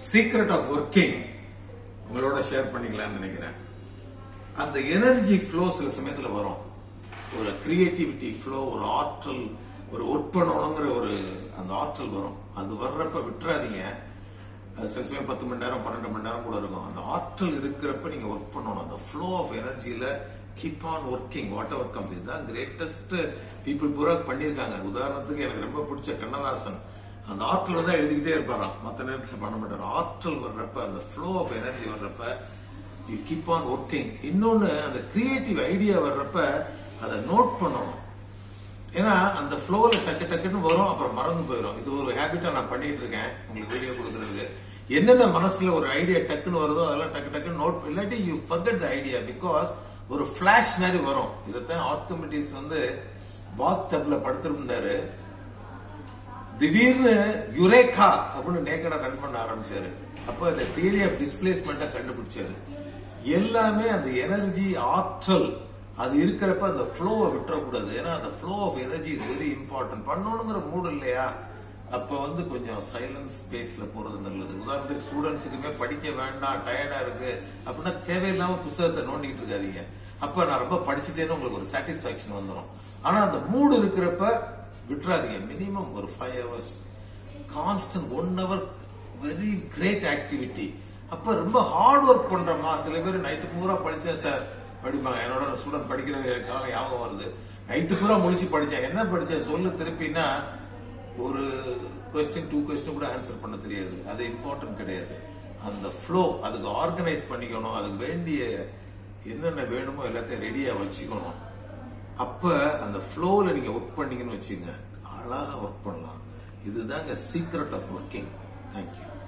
secret of working உங்களோட share பண்ணிக்கலாம்னு நினைக்கிறேன் அந்த எனர்ஜி ஃப்ளோ சில சமயத்துல வரும் ஒரு கிரியேட்டிவிட்டி ஃப்ளோ ஒரு ஆற்றல் ஒரு ஒர்க் பண்ணணுங்கிற ஒரு அந்த ஆற்றல் வரும் அது வர்றப்ப விட்டுறாதீங்க அது சில சமயம் பத்து மணி நேரம் பன்னெண்டு மணி நேரம் கூட இருக்கும் அந்த ஆற்றல் இருக்கிறப்ப நீங்க ஒர்க் பண்ணணும் அந்த ஃப்ளோ ஆஃப் எனர்ஜியில keep on working whatever comes இதுதான் கிரேட்டஸ்ட் பீப்புள் பூரா பண்ணியிருக்காங்க உதாரணத்துக்கு எனக்கு ரொம்ப பிடிச்ச கண்ணதாசன் அந்த ஆற்றல் தான் எழுதிக்கிட்டே இருப்பாராம் மற்ற நேரத்தில் பண்ண மாட்டார் ஆற்றல் வர்றப்ப அந்த ஃப்ளோ ஆஃப் எனர்ஜி வர்றப்ப யூ கீப் ஆன் ஒர்க்கிங் இன்னொன்னு அந்த கிரியேட்டிவ் ஐடியா வர்றப்ப அதை நோட் பண்ணணும் ஏன்னா அந்த ஃப்ளோல டக்கு டக்குன்னு வரும் அப்புறம் மறந்து போயிடும் இது ஒரு ஹேபிட்டா நான் பண்ணிட்டு இருக்கேன் உங்களுக்கு வீடியோ கொடுக்கறதுக்கு என்னென்ன மனசுல ஒரு ஐடியா டக்குன்னு வருதோ அதெல்லாம் டக்கு டக்குன்னு நோட் இல்லாட்டி you forget the idea because ஒரு ஃபிளாஷ் மாதிரி வரும் இதைத்தான் ஆர்கமிட்டிஸ் வந்து பாத் டப்ல படுத்திருந்தாரு திடீர்னு யுரேகா அப்படின்னு நேக்கடா ரன் பண்ண ஆரம்பிச்சாரு அப்ப இந்த தியரி ஆஃப் டிஸ்பிளேஸ்மெண்ட்டை கண்டுபிடிச்சாரு எல்லாமே அந்த எனர்ஜி ஆற்றல் அது இருக்கிறப்ப அந்த ஃப்ளோவை விட்டுறக்கூடாது ஏன்னா அந்த flow of energy is very important பண்ணணுங்கிற மூடு இல்லையா அப்ப வந்து கொஞ்சம் சைலன்ஸ் ஸ்பேஸ்ல போறது நல்லது உதாரணத்துக்கு ஸ்டூடெண்ட்ஸுக்குமே படிக்க வேண்டாம் டயர்டா இருக்கு அப்படின்னா தேவையில்லாம புத்தகத்தை நோண்டிட்டு இருக்காதீங்க அப்ப நான் ரொம்ப படிச்சுட்டேன்னு உங்களுக்கு ஒரு சாட்டிஸ்பாக்சன் வந்துடும் ஆனா அந்த மூடு இருக்கிறப்ப விட்டுறாதீங்க மினிமம் ஒரு five hours constant one hour very great activity அப்ப ரொம்ப ஹார்ட் ஒர்க் பண்றோமா சில பேர் நைட்டு பூரா படிச்சேன் சார் படிப்பாங்க என்னோட ஸ்டூடெண்ட் படிக்கிற காலம் ஞாபகம் வருது நைட்டு பூரா முடிச்சு படிச்சேன் என்ன படிச்சேன் சொல்லு திருப்பினா ஒரு கொஸ்டின் டூ கொஸ்டின் கூட ஆன்சர் பண்ண தெரியாது அது இம்பார்ட்டன்ட் கிடையாது அந்த ஃப்ளோ அதுக்கு ஆர்கனைஸ் பண்ணிக்கணும் அதுக்கு வேண்டிய என்னென்ன வேணுமோ எல்லாத்தையும் ரெடியா வச்சுக்கணும் அப்ப அந்த ஃப்ளோல நீங்க ஒர்க் பண்ணீங்கன்னு வச்சுங்க அழகா ஒர்க் பண்ணலாம் இதுதாங்க சீக்ரெட் ஆஃப் ஒர்க்கிங் தேங்க்யூ